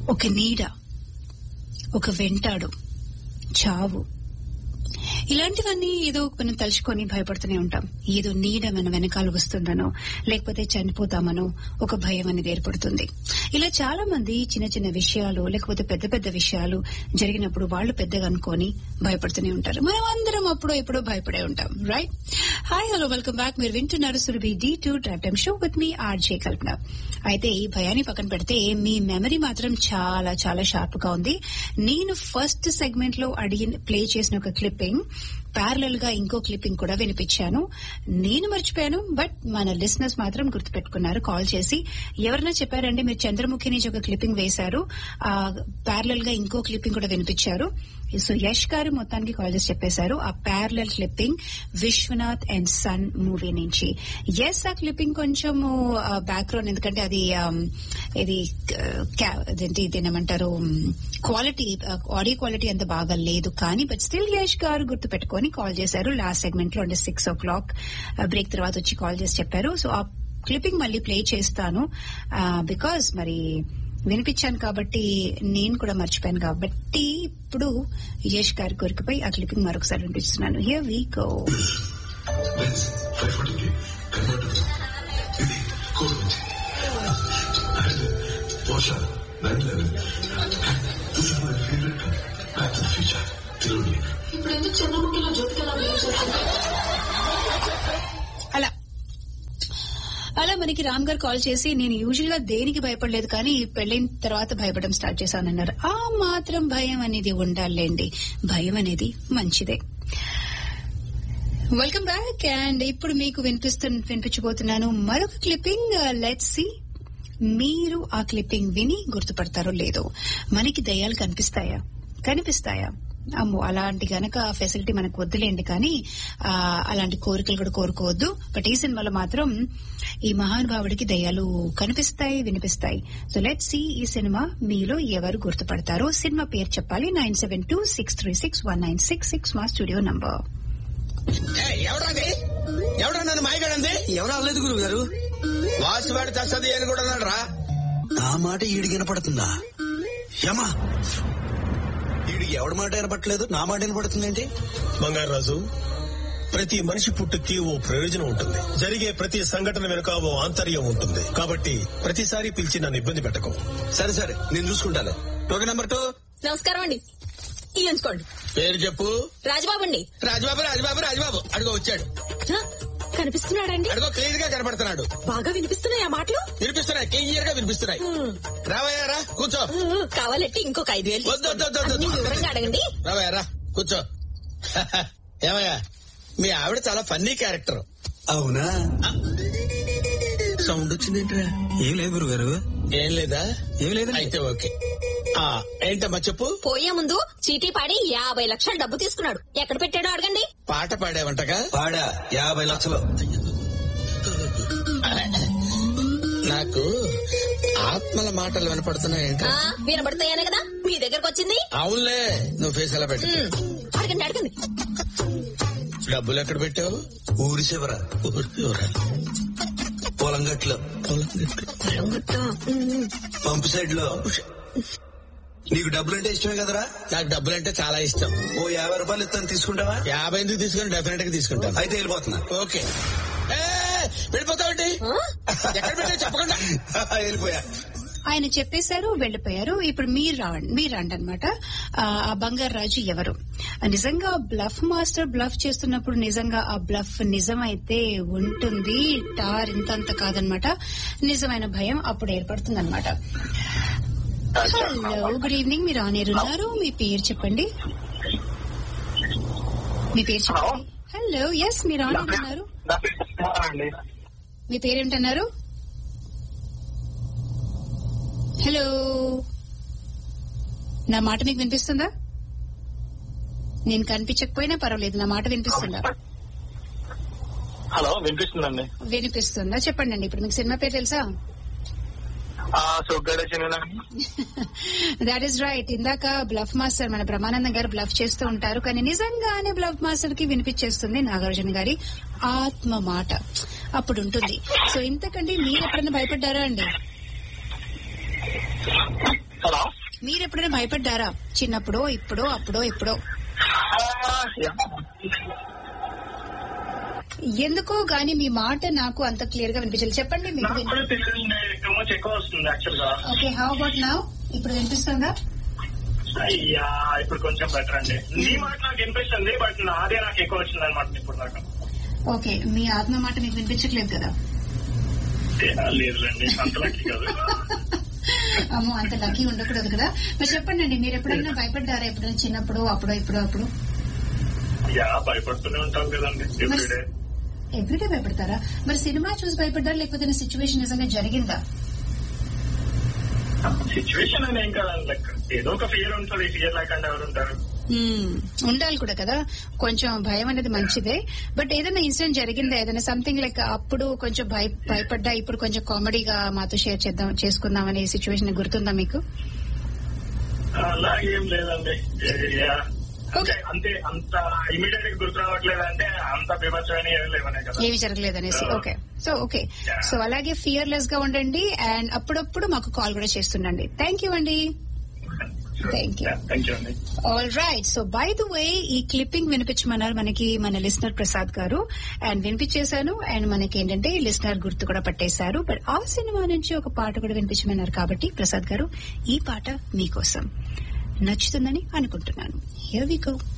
ఒక నీడ ఒక వెంటాడు చావు ఇలాంటివన్నీ ఏదో మనం తలుచుకొని భయపడుతూనే ఉంటాం ఏదో నీడ మన వెనకాల వస్తుందనో లేకపోతే చనిపోతామనో ఒక భయం అనేది ఏర్పడుతుంది ఇలా చాలా మంది చిన్న చిన్న విషయాలు లేకపోతే పెద్ద పెద్ద విషయాలు జరిగినప్పుడు వాళ్ళు పెద్దగా అనుకొని భయపడుతూనే ఉంటారు మనం అందరం అప్పుడో ఎప్పుడో భయపడే ఉంటాం right hi hello welcome back మీరు వింటున్నారు Surabhi D two drive time show with me RJ Kalpana అయితే ఈ భయాన్ని పక్కన పెడితే మీ మెమరీ మాత్రం చాలా చాలా షార్ప్ గా ఉంది నేను ఫస్ట్ సెగ్మెంట్ లో అడిగిన ప్లే చేసిన ఒక క్లిప్పింగ్ ప్యారలల్ గా ఇంకో క్లిప్పింగ్ కూడా వినిపించాను నేను మర్చిపోయాను బట్ మన లిసనర్స్ మాత్రం గుర్తుపెట్టుకున్నారు కాల్ చేసి ఎవరైనా చెప్పారంటే మీరు చంద్రముఖి నుంచి ఒక క్లిప్పింగ్ వేశారు ప్యారలల్ గా ఇంకో క్లిప్పింగ్ కూడా వినిపించారు సో యష్ గారు మొత్తానికి కాల్ చేసి చెప్పేశారు ఆ parallel clipping Viswanath and son movie నుంచి ఎస్ ఆ క్లిప్పింగ్ కొంచెం బ్యాక్గ్రౌండ్ ఎందుకంటే అది um, ఇది uh, అదేంటి ఇదేమంటారు క్వాలిటీ ఆడియో క్వాలిటీ అంత బాగా లేదు కానీ బట్ స్టిల్ యష్ గారు గుర్తు పెట్టుకొని కాల్ చేశారు లాస్ట్ సెగ్మెంట్ లో అంటే సిక్స్ ఓ క్లాక్ బ్రేక్ తర్వాత వచ్చి కాల్ చేసి చెప్పారు సో ఆ క్లిప్పింగ్ మళ్ళీ ప్లే చేస్తాను బికాస్ మరి వినిపించాను కాబట్టి నేను కూడా మర్చిపోయాను కాబట్టి ఇప్పుడు యష్ గారి కోరికపై ఆ క్లిప్పింగ్ మరొకసారి వినిపిస్తున్నాను here we go lens five ఫార్టీకి కర్ణాటక ఇది కోడ్ నుంచి అండ్ పోషా nine eleven this is my favourite back to future తిరువని ఇప్పుడు ఎందుకు చంద్రముఖిలో జ్యోతికలా బిహేవ్ చేస్తుంది అలా అలా మనకి రామ్ గారు కాల్ చేసి నేను యూజువల్ గా దేనికి భయపడలేదు కానీ పెళ్లైన తర్వాత భయపడడం స్టార్ట్ చేశానన్నారు ఆ మాత్రం భయం అనేది ఉండాలండి భయం అనేది మంచిదే వెల్కమ్ బ్యాక్ అండ్ ఇప్పుడు మీకు వినిపిస్తు వినిపించబోతున్నాను మరొక క్లిప్పింగ్ లెట్స్ సి మీరు ఆ క్లిప్పింగ్ విని గుర్తుపడతారో లేదో మనకి దయ్యాలు కనిపిస్తాయా కనిపిస్తాయా అమ్మో అలాంటి గనక ఫెసిలిటీ మనకు వద్దులేండి కానీ ఆ, అలాంటి కోరికలు కూడా కోరుకోవద్దు బట్ ఈ సినిమాలో మాత్రం ఈ మహానుభావుడికి దయ్యాలు కనిపిస్తాయి వినిపిస్తాయి సో లెట్ సి ఈ సినిమా మీలో ఎవరు గుర్తుపడతారో సినిమా పేరు చెప్పాలి nine seven two six three six one nine six six మా స్టూడియో నంబర్ ఎవడది ఎవడా నన్ను మాయగాడంది ఎవరు అవ్వలేదు గురువు గారు వాసువాడి తస్తది అని కూడా అన్నాడు రా నా మాట ఈడికి వినపడుతుందా యమా ఈడికి ఎవడి మాట వినపట్లేదు నా మాట వినపడుతుందేంటి బంగారు రాజు ప్రతి మనిషి పుట్టుకి ఓ ప్రయోజనం ఉంటుంది జరిగే ప్రతి సంఘటన వెనుక ఓ ఆంతర్యం ఉంటుంది కాబట్టి ప్రతిసారి పిలిచి నన్ను ఇబ్బంది పెట్టకు సరే సరే నేను చూసుకుంటాను టోకెన్ నెంబర్ టూ నమస్కారం అండి ఇవి ఉంచుకోండి పేరు చెప్పు రాజబాబు అండి రాజబాబు రాజబాబు రాజబాబు అడుగో వచ్చాడు హ? కనిపిస్తున్నాడండి అడుగో క్లియర్ గా కనపడుతున్నాడు బాగా వినిపిస్తున్నాయి ఆ మాటలు వినిపిస్తున్నాయి క్లియర్ గా వినిపిస్తున్నాయి రావయ్యా రా కూర్చో ఉమ్, కావాలంటే ఇంకొక ఐదు వేలు వద్దు, వద్దు, వద్దు, వద్దు. అన్ని వివరంగా అడగండి రావయ్యా రా కూర్చో ఏమయ్యా మీ ఆవిడ చాలా ఫన్నీ క్యారెక్టర్ అవునా సౌండ్ వచ్చిందేంట్రా ఏం లేదు గురువు గారు ఏం లేదా ఏం లేదండి. అయితే ఓకే ఆ ఏంటమ్మా చెప్పు పోయే ముందు చీటీ పాడి యాభై లక్షలు డబ్బు తీసుకున్నాడు ఎక్కడ పెట్టాడో అడగండి పాట పాడావంటగా పాడా యాభై లక్షలు నాకు ఆత్మల మాటలు వినపడుతున్నాయంట ఆ, వినబడతాయనే కదా మీ దగ్గరకు వచ్చింది అవునులే నువ్వు ఫేస్ ఎలా పెట్టు ఉమ్, అడగండి అడగండి డబ్బులు ఎక్కడ పెట్టావు ఊరి చివర ఊరు- పొలం గట్లో పొలం గట్టు. పొలం గట్ట. ఉమ్, పంపు సైడ్ లో నీకు డబ్బులు అంటే ఇష్టమే కదరా నాకు డబ్బులు అంటే చాలా ఇష్టం ఓ యాభై రూపాయలు ఇస్తాను తీసుకుంటావా యాభై ఎందుకు తీసుకుని డెఫినెట్ గా తీసుకుంటాను అయితే వెళ్ళిపోతున్నా ఓకే ఏ, వెళ్ళిపోతావండి ఆ? ఎక్కడ పెట్టా చెప్పకుండా వెళ్ళిపోయా ఆయన చెప్పేశారు వెళ్లిపోయారు ఇప్పుడు మీరు రావండి మీరు రండి అనమాట ఆ బంగారు రాజు ఎవరు ఆ నిజంగా బ్లఫ్ మాస్టర్ బ్లఫ్ చేస్తున్నప్పుడు నిజంగా ఆ బ్లఫ్ నిజమైతే ఉంటుంది టార్ ఇంతంత కాదనమాట నిజమైన భయం అప్పుడు ఏర్పడుతుంది అనమాట హలో గుడ్ ఈవినింగ్ మీరు ఆనేరు ఉన్నారు మీ పేరు చెప్పండి మీ పేరు చెప్పండి హలో ఎస్ మీరు ఆనేరు ఉన్నారు నా పేరు కుమార్ అండి మీ పేరేంటన్నారు హలో నా మాట మీకు వినిపిస్తుందా నేను కనిపించకపోయినా పర్వాలేదు నా మాట వినిపిస్తుందా హలో వినిపిస్తుందండి వినిపిస్తుందా చెప్పండి అండి ఇప్పుడు మీకు సినిమా పేరు తెలుసా ఆ సుగ్గడేసిన దాట్ ఈస్ రైట్ ఇందాక బ్లఫ్ మాస్టర్ మన బ్రహ్మానందం గారు బ్లఫ్ చేస్తూ ఉంటారు కానీ నిజంగానే బ్లఫ్ మాస్టర్ కి వినిపించేస్తుంది నాగార్జున గారి ఆత్మ మాట అప్పుడు ఉంటుంది సో ఇంతకంటే మీరు ఎప్పుడైనా భయపడ్డారా అండి హలో మీరు ఎప్పుడైనా భయపడ్డారా చిన్నప్పుడో ఇప్పుడో అప్పుడో ఇప్పుడో ఎందుకో గాని మీ మాట నాకు అంత క్లియర్ గా వినిపించాలి చెప్పండి మీకు నాకు కూడా తెలియదు ఎక్కువ ఎక్కువ వస్తుంది యాక్చువల్ గా ఓకే హౌ అబౌట్ నౌ ఇప్పుడు వినిపిస్తుందా అయ్యా ఇప్పుడు కొంచెం బెటర్ అండి నీ మాట నాకు వినిపిస్తుంది బట్ నాదే నాకు ఎక్కువ వచ్చింది అనమాట ఇప్పుడు నాకు ఓకే మీ ఆత్మ మాట మీకు వినిపించట్లేదు కదా లేదులేండి అంత లక్కీ కాదు అమ్మో అంత లక్కీ ఉండకూడదు కదా మరి చెప్పండి అండి మీరు ఎప్పుడైనా భయపడ్డారా ఎప్పుడైనా చిన్నప్పుడు అప్పుడో ఇప్పుడో అప్పుడు యా భయపడుతూనే ఉంటాం కదండి ఎవ్రీడే ఎవ్రీడే భయపడతారా మరి సినిమా చూసి భయపడ్డారా లేకపోతే సిచ్యువేషన్ నిజంగా జరిగిందా సిచ్యువేషన్ అని ఏం కాదండి లైక్ ఏదో ఒక ఫియర్ ఉంటుంది ఫియర్ లేకుండా ఎవరు ఉంటారు మ్మ్. ఉండాలి కూడా కదా కొంచెం భయం అనేది మంచిదే బట్ ఏదైనా ఇన్సిడెంట్ జరిగిందా ఏదైనా సంథింగ్ లైక్ అప్పుడు కొంచెం భయ భయపడ్డా ఇప్పుడు కొంచెం కామెడీగా మాతో షేర్ చేద్దాం చేసుకుందాం అనే సిచ్యువేషన్ గుర్తుందా మీకు అలాగేం లేదండి యా. అంటే Okay. అంతే అంత ఇమీడియట్ గా గుర్తు రావట్లేదు అంటే అంత బీభత్సమైన ఏం లేవనే కదా ఏమి జరగలేదనేసి Yeah. Okay so okay Yeah. So అలాగే ఫియర్లెస్ గా ఉండండి అండ్ అప్పుడప్పుడు మాకు కాల్ కూడా చేస్తుండండి థ్యాంక్ యూ అండి Thank you. థ్యాంక్ యూ అండి all right so by the way ఈ క్లిప్పింగ్ వినిపించమన్నారు మనకి మన లిస్నర్ ప్రసాద్ గారు అండ్ వినిపించేశాను అండ్ మనకి ఏంటంటే లిస్నర్ గుర్తు కూడా పట్టేశారు బట్ ఆ సినిమా నుంచి ఒక పాట కూడా వినిపించమన్నారు కాబట్టి ప్రసాద్ గారు ఈ పాట మీకోసం నచ్చుతుందని అనుకుంటున్నాను హియర్ వి గో